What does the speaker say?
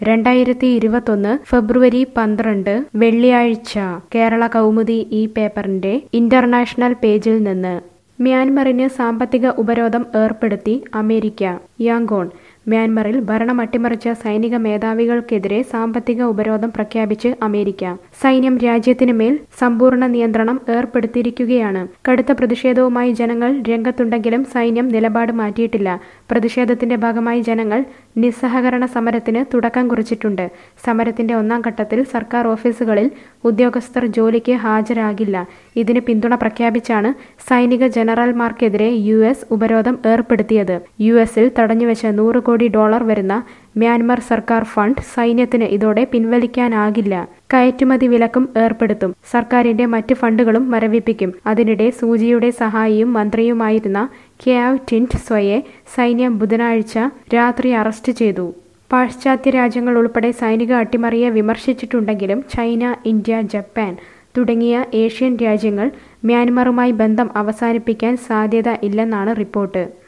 രണ്ടായിരത്തി ഇരുപത്തൊന്ന് ഫെബ്രുവരി പന്ത്രണ്ട് വെള്ളിയാഴ്ച കേരള കൗമുദി ഈ പേപ്പറിന്റെ ഇന്റർനാഷണൽ പേജിൽ നിന്ന് മ്യാൻമറിന് സാമ്പത്തിക ഉപരോധം ഏർപ്പെടുത്തി അമേരിക്ക യാങ്കോൺ മ്യാൻമറിൽ ഭരണം അട്ടിമറിച്ച സൈനിക മേധാവികൾക്കെതിരെ സാമ്പത്തിക ഉപരോധം പ്രഖ്യാപിച്ച് അമേരിക്ക സൈന്യം രാജ്യത്തിന് മേൽ സമ്പൂർണ്ണ നിയന്ത്രണം ഏർപ്പെടുത്തിയിരിക്കുകയാണ് കടുത്ത പ്രതിഷേധവുമായി ജനങ്ങൾ രംഗത്തുണ്ടെങ്കിലും സൈന്യം നിലപാട് മാറ്റിയിട്ടില്ല പ്രതിഷേധത്തിന്റെ ഭാഗമായി ജനങ്ങൾ നിസ്സഹകരണ സമരത്തിന് തുടക്കം കുറിച്ചിട്ടുണ്ട് സമരത്തിന്റെ ഒന്നാം ഘട്ടത്തിൽ സർക്കാർ ഓഫീസുകളിൽ ഉദ്യോഗസ്ഥർ ജോലിക്ക് ഹാജരാകില്ല ഇതിന് പിന്തുണ പ്രഖ്യാപിച്ചാണ് സൈനിക ജനറൽമാർക്കെതിരെ യു എസ് ഉപരോധം ഏർപ്പെടുത്തിയത് യു എസിൽ തടഞ്ഞുവെച്ച നൂറ് കോടി ഡോളർ വരുന്ന മ്യാൻമർ സർക്കാർ ഫണ്ട് സൈന്യത്തിന് ഇതോടെ പിൻവലിക്കാനാകില്ല കയറ്റുമതി വിലക്കും ഏർപ്പെടുത്തും സർക്കാരിന്റെ മറ്റ് ഫണ്ടുകളും മരവിപ്പിക്കും അതിനിടെ സൂചിയുടെ സഹായിയും മന്ത്രിയുമായിരുന്ന ക്യാവ് ടിൻറ്റ് സ്വയെ സൈന്യം ബുധനാഴ്ച രാത്രി അറസ്റ്റ് ചെയ്തു പാശ്ചാത്യ രാജ്യങ്ങൾ ഉൾപ്പെടെ സൈനിക അട്ടിമറിയെ വിമർശിച്ചിട്ടുണ്ടെങ്കിലും ചൈന ഇന്ത്യ ജപ്പാൻ തുടങ്ങിയ ഏഷ്യൻ രാജ്യങ്ങൾ മ്യാൻമറുമായി ബന്ധം അവസാനിപ്പിക്കാൻ സാധ്യത ഇല്ലെന്നാണ് റിപ്പോർട്ട്